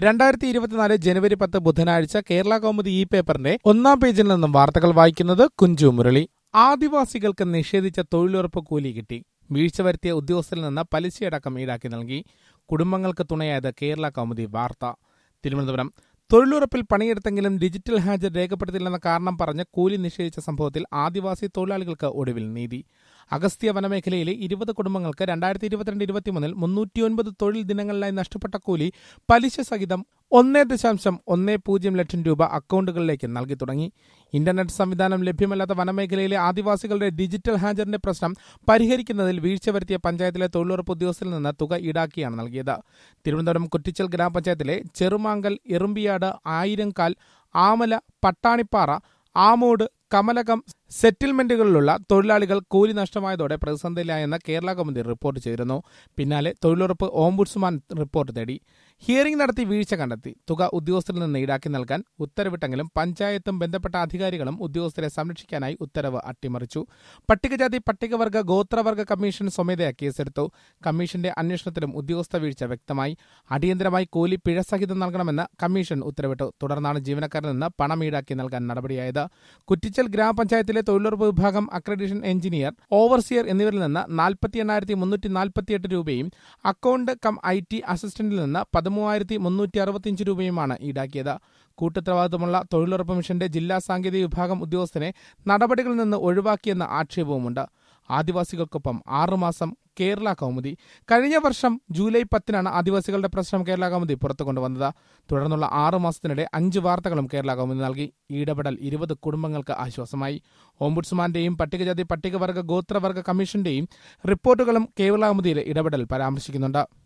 രണ്ടായിരത്തി ഇരുപത്തിനാല് ജനുവരി പത്ത് ബുധനാഴ്ച കേരള കൗമുദി ഈ പേപ്പറിന്റെ ഒന്നാം പേജിൽ നിന്നും വാർത്തകൾ വായിക്കുന്നത് കുഞ്ചു മുരളി ആദിവാസികൾക്ക് നിഷേധിച്ച തൊഴിലുറപ്പ് കൂലി കിട്ടി വീഴ്ച വരുത്തിയ ഉദ്യോഗസ്ഥരിൽ നിന്ന് പലിശയടക്കം ഈടാക്കി നൽകി കുടുംബങ്ങൾക്ക് തുണയായത് കേരള കൗമുദി വാർത്ത തിരുവനന്തപുരം തൊഴിലുറപ്പിൽ പണിയെടുത്തെങ്കിലും ഡിജിറ്റൽ ഹാജർ രേഖപ്പെടുത്തില്ലെന്ന കാരണം പറഞ്ഞ് കൂലി നിഷേധിച്ച സംഭവത്തിൽ ആദിവാസി തൊഴിലാളികൾക്ക് ഒടുവിൽ നീതി അഗസ്ത്യ വനമേഖലയിലെ ഇരുപത് കുടുംബങ്ങൾക്ക് രണ്ടായിരത്തി ഇരുപത്തിരണ്ട് ഇരുപത്തിമൂന്നിൽ മുന്നൂറ്റിയൊൻപത് തൊഴിൽ ദിനങ്ങളിലായി നഷ്ടപ്പെട്ട കൂലി പലിശ സഹിതം ഒന്നേ ദശാംശം ഒന്നേ പൂജ്യം ലക്ഷം രൂപ അക്കൗണ്ടുകളിലേക്ക് നൽകി തുടങ്ങി ഇന്റർനെറ്റ് സംവിധാനം ലഭ്യമല്ലാത്ത വനമേഖലയിലെ ആദിവാസികളുടെ ഡിജിറ്റൽ ഹാജറിന്റെ പ്രശ്നം പരിഹരിക്കുന്നതിൽ വീഴ്ച വരുത്തിയ പഞ്ചായത്തിലെ തൊഴിലുറപ്പ് ഉദ്യോഗസ്ഥരിൽ നിന്ന് തുക ഈടാക്കിയാണ് നൽകിയത് തിരുവനന്തപുരം കുറ്റിച്ചൽ ഗ്രാമപഞ്ചായത്തിലെ ചെറുമാങ്കൽ എറുമ്പിയാട് ആയിരംകാൽ ആമല പട്ടാണിപ്പാറ ആമോട് കമലകം സെറ്റിൽമെന്റുകളിലുള്ള തൊഴിലാളികൾ കൂലി നഷ്ടമായതോടെ പ്രതിസന്ധിയിലായെന്ന് കേരള കൗമുദി റിപ്പോർട്ട് ചെയ്തിരുന്നു പിന്നാലെ തൊഴിലുറപ്പ് ഓംബുഡ്സ്മാൻ റിപ്പോർട്ട് തേടി ഹിയറിംഗ് നടത്തി വീഴ്ച കണ്ടെത്തി തുക ഉദ്യോഗസ്ഥരിൽ നിന്ന് ഈടാക്കി നൽകാൻ ഉത്തരവിട്ടെങ്കിലും പഞ്ചായത്തും ബന്ധപ്പെട്ട അധികാരികളും ഉദ്യോഗസ്ഥരെ സംരക്ഷിക്കാനായി ഉത്തരവ് അട്ടിമറിച്ചു പട്ടികജാതി പട്ടികവർഗ ഗോത്രവർഗ കമ്മീഷൻ സ്വമേധയാ കേസെടുത്തു കമ്മീഷന്റെ അന്വേഷണത്തിലും ഉദ്യോഗസ്ഥ വീഴ്ച വ്യക്തമായി അടിയന്തരമായി കൂലി പിഴ സഹിതം നൽകണമെന്ന് കമ്മീഷൻ ഉത്തരവിട്ടു തുടർന്നാണ് ജീവനക്കാരിൽ നിന്ന് പണം ഈടാക്കി നൽകാൻ നടപടിയായത് കുറ്റിച്ചൽ ഗ്രാമപഞ്ചായത്തിലെ തൊഴിലുറപ്പ് വിഭാഗം അക്രഡിഷൻ എഞ്ചിനീയർ ഓവർസിയർ എന്നിവരിൽ നിന്ന് നാൽപ്പത്തി എണ്ണായിരത്തി മുന്നൂറ്റി നാൽപ്പത്തിയെട്ട് രൂപയും അക്കൌണ്ട് കം ഐ ടി അസിസ്റ്റന്റിൽ നിന്ന് പതിമൂവായിരത്തി മുന്നൂറ്റി അറുപത്തിയഞ്ച് രൂപയുമാണ് ഈടാക്കിയത് കൂട്ടുത്തരവാദിത്തമുള്ള തൊഴിലുറപ്പ് മിഷന്റെ ജില്ലാ സാങ്കേതിക വിഭാഗം ഉദ്യോഗസ്ഥനെ നടപടികളിൽ നിന്ന് ഒഴിവാക്കിയെന്ന ആക്ഷേപവുമുണ്ട് ആദിവാസികൾക്കൊപ്പം ആറുമാസം കേരള കൗമുദി കഴിഞ്ഞ വർഷം ജൂലൈ പത്തിനാണ് ആദിവാസികളുടെ പ്രശ്നം കേരള കൗമുദി പുറത്തു കൊണ്ടുവന്നത് തുടർന്നുള്ള ആറു മാസത്തിനിടെ അഞ്ച് വാർത്തകളും കേരള കൗമുദി നൽകി ഈടപെടൽ ഇരുപത് കുടുംബങ്ങൾക്ക് ആശ്വാസമായി ഓംബുഡ്സ്മാന്റെയും പട്ടികജാതി പട്ടികവർഗ ഗോത്രവർഗ കമ്മീഷന്റെയും റിപ്പോർട്ടുകളും കേരള കൗമുദിയിലെ ഇടപെടൽ പരാമർശിക്കുന്നുണ്ട്